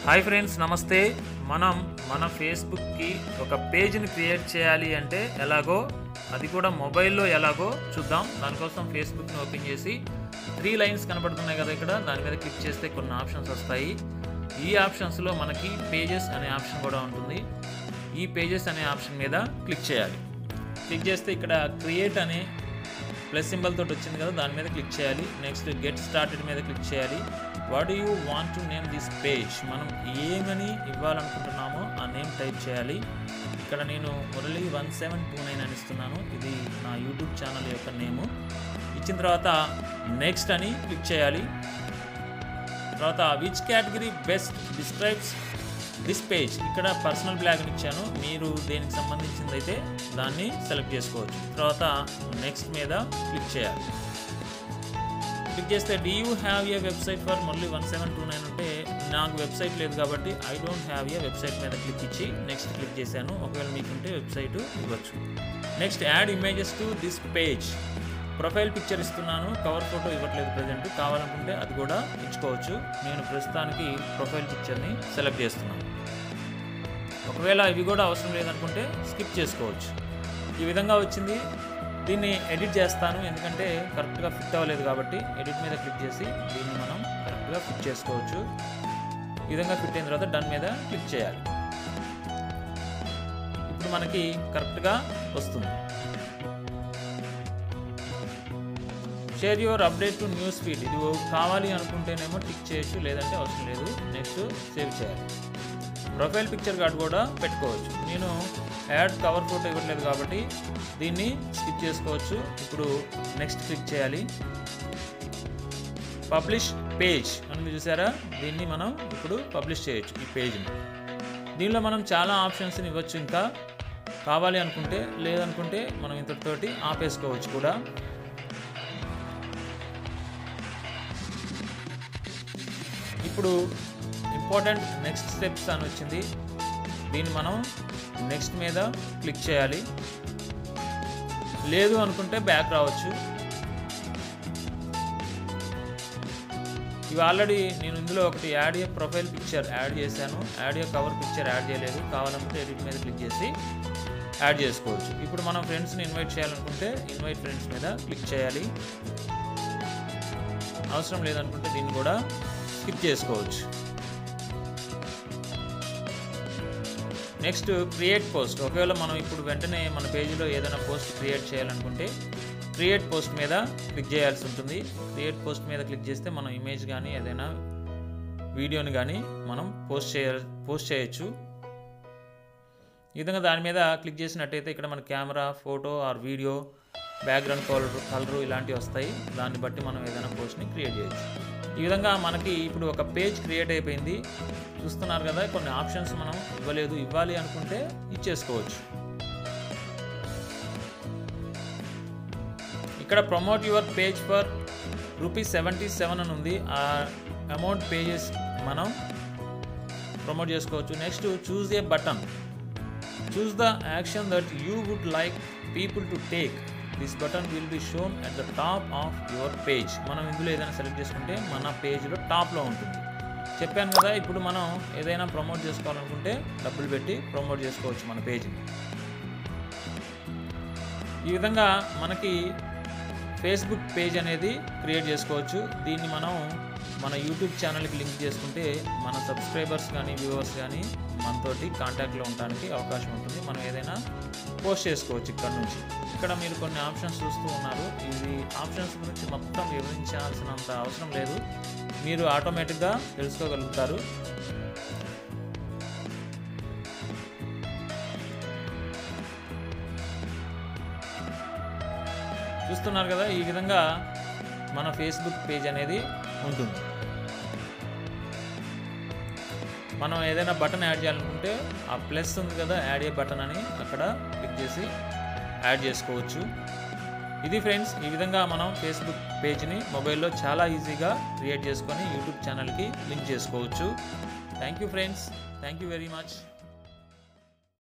hi friends నమస్తే మనం మన ఫేస్బుక్కి ఒక పేజ్ని క్రియేట్ చేయాలి అంటే ఎలాగో అది కూడా మొబైల్లో ఎలాగో చూద్దాం దానికోసం ఫేస్బుక్ని ఓపెన్ చేసి త్రీ లైన్స్ కనపడుతున్నాయి కదా ఇక్కడ దాని మీద క్లిక్ చేస్తే కొన్ని ఆప్షన్స్ వస్తాయి ఈ ఆప్షన్స్లో మనకి పేజెస్ అనే ఆప్షన్ కూడా ఉంటుంది ఈ పేజెస్ అనే ఆప్షన్ మీద క్లిక్ చేయాలి క్లిక్ చేస్తే ఇక్కడ క్రియేట్ అనే ప్లస్ సింబల్ తోటి వచ్చింది కదా దాని మీద క్లిక్ చేయాలి నెక్స్ట్ గెట్ స్టార్టెడ్ మీద క్లిక్ చేయాలి what you want to name this page మనం ఏమని ఇవ్వాలనుకుంటున్నామో ఆ నేమ్ టైప్ చేయాలి ఇక్కడ నేను Murali one seven two nine అని ఇస్తున్నాను ఇది నా యూట్యూబ్ ఛానల్ యొక్క నేము ఇచ్చిన తర్వాత నెక్స్ట్ అని క్లిక్ చేయాలి తర్వాత which category best describes this page ఇక్కడ పర్సనల్ బ్లాగ్ని ఇచ్చాను మీరు దేనికి సంబంధించింది అయితే దాన్ని సెలెక్ట్ చేసుకోవచ్చు తర్వాత నెక్స్ట్ మీద క్లిక్ చేయాలి క్లిక్ చేస్తే do you have a website for మళ్ళీ వన్ సెవెన్ టూ నైన్ ఉంటే నాకు వెబ్సైట్ లేదు కాబట్టి I don't have a website మీద క్లిక్ ఇచ్చి నెక్స్ట్ క్లిక్ చేశాను ఒకవేళ మీకుంటే వెబ్సైట్ ఇవ్వచ్చు next add images to this page profile picture ఇస్తున్నాను కవర్ ఫోటో ఇవ్వట్లేదు ప్రజెంట్ కావాలనుకుంటే అది కూడా ఇచ్చుకోవచ్చు నేను ప్రస్తుతానికి ప్రొఫైల్ పిక్చర్ని సెలెక్ట్ చేస్తున్నాను ఒకవేళ ఇవి కూడా అవసరం లేదనుకుంటే స్కిప్ చేసుకోవచ్చు ఈ విధంగా వచ్చింది దీన్ని ఎడిట్ చేస్తాను ఎందుకంటే కరెక్ట్గా ఫిట్ అవ్వలేదు కాబట్టి ఎడిట్ మీద క్లిక్ చేసి దీన్ని మనం కరెక్ట్గా ఫిట్ చేసుకోవచ్చు ఈ విధంగా ఫిట్ అయిన తర్వాత డన్ మీద క్లిక్ చేయాలి ఇప్పుడు మనకి కరెక్ట్గా వస్తుంది share your update to news feed ఇది కావాలి అనుకుంటేనేమో టిక్ చేయొచ్చు లేదంటే అవసరం లేదు నెక్స్ట్ సేవ్ చేయాలి ప్రొఫైల్ పిక్చర్ కార్డ్ కూడా పెట్టుకోవచ్చు నేను యాడ్ కవర్ ఫోటో ఇవ్వట్లేదు కాబట్టి దీన్ని స్కిప్ చేసుకోవచ్చు ఇప్పుడు నెక్స్ట్ క్లిక్ చేయాలి పబ్లిష్ పేజ్ అని చూసారా దీన్ని మనం ఇప్పుడు పబ్లిష్ చేయొచ్చు ఈ పేజ్ని దీనిలో మనం చాలా ఆప్షన్స్ని ఇవ్వచ్చు ఇంకా కావాలి అనుకుంటే లేదనుకుంటే మనం ఇంతటితోటి ఆపేసుకోవచ్చు కూడా ఇప్పుడు ఇంపార్టెంట్ నెక్స్ట్ స్టెప్స్ అని వచ్చింది దీన్ని మనం నెక్స్ట్ మీద క్లిక్ చేయాలి లేదు అనుకుంటే బ్యాక్ రావచ్చు ఇవి ఆల్రెడీ నేను ఇందులో ఒకటి add a profile picture add చేశాను add a cover picture add చేయలేదు కావాలనుకుంటే ఎడిట్ మీద క్లిక్ చేసి యాడ్ చేసుకోవచ్చు ఇప్పుడు మనం ఫ్రెండ్స్ని ఇన్వైట్ చేయాలనుకుంటే ఇన్వైట్ ఫ్రెండ్స్ మీద క్లిక్ చేయాలి అవసరం లేదనుకుంటే దీన్ని కూడా స్కిప్ చేసుకోవచ్చు నెక్స్ట్ క్రియేట్ పోస్ట్ ఒకవేళ మనం ఇప్పుడు వెంటనే మన పేజీలో ఏదైనా పోస్ట్ క్రియేట్ చేయాలనుకుంటే క్రియేట్ పోస్ట్ మీద క్లిక్ చేయాల్సి ఉంటుంది క్రియేట్ పోస్ట్ మీద క్లిక్ చేస్తే మనం ఇమేజ్ కానీ ఏదైనా వీడియోని కానీ మనం పోస్ట్ చేయ పోస్ట్ చేయొచ్చు ఈ విధంగా దాని మీద క్లిక్ చేసినట్టయితే ఇక్కడ మన camera photo or video background colour colour ఇలాంటివి వస్తాయి దాన్ని బట్టి మనం ఏదైనా పోస్ట్ని క్రియేట్ చేయొచ్చు ఈ విధంగా మనకి ఇప్పుడు ఒక పేజ్ క్రియేట్ అయిపోయింది చూస్తున్నారు కదా కొన్ని ఆప్షన్స్ మనం ఇవ్వలేదు ఇవ్వాలి అనుకుంటే ఇచ్చేసుకోవచ్చు ఇక్కడ promote your page for rupees seventy seven అని ఉంది ఆ అమౌంట్ పేజెస్ మనం ప్రమోట్ చేసుకోవచ్చు next choose a button choose the action that you would like people to take this button will be shown at the top of your page మనం ఇందులో ఏదైనా select చేసుకుంటే మన పేజ్లో టాప్లో ఉంటుంది చెప్పాను కదా ఇప్పుడు మనం ఏదైనా ప్రమోట్ చేసుకోవాలనుకుంటే డబ్బులు పెట్టి ప్రమోట్ చేసుకోవచ్చు మన పేజ్ని ఈ విధంగా మనకి ఫేస్బుక్ పేజ్ అనేది క్రియేట్ చేసుకోవచ్చు దీన్ని మనం మన యూట్యూబ్ ఛానల్కి లింక్ చేసుకుంటే మన సబ్స్క్రైబర్స్ కానీ వ్యూవర్స్ కానీ మనతోటి కాంటాక్ట్లో ఉండడానికి అవకాశం ఉంటుంది మనం ఏదైనా పోస్ట్ చేసుకోవచ్చు ఇక్కడ నుంచి ఇక్కడ మీరు కొన్ని ఆప్షన్స్ చూస్తూ ఉన్నారు ఇది ఆప్షన్స్ గురించి మొత్తం వివరించాల్సినంత అవసరం లేదు మీరు ఆటోమేటిక్గా తెలుసుకోగలుగుతారు చూస్తున్నారు కదా ఈ విధంగా మన ఫేస్బుక్ పేజ్ అనేది ఉంటుంది మనం ఏదైనా బటన్ యాడ్ చేయాలనుకుంటే ఆ ప్లస్ ఉంది కదా యాడ్ ఏ బటన్ అని అక్కడ క్లిక్ చేసి యాడ్ చేసుకోవచ్చు ఇది ఫ్రెండ్స్ ఈ విధంగా మనం ఫేస్బుక్ పేజ్ని మొబైల్లో చాలా ఈజీగా క్రియేట్ చేసుకొని యూట్యూబ్ ఛానల్కి లింక్ చేసుకోవచ్చు thank you friends thank you very much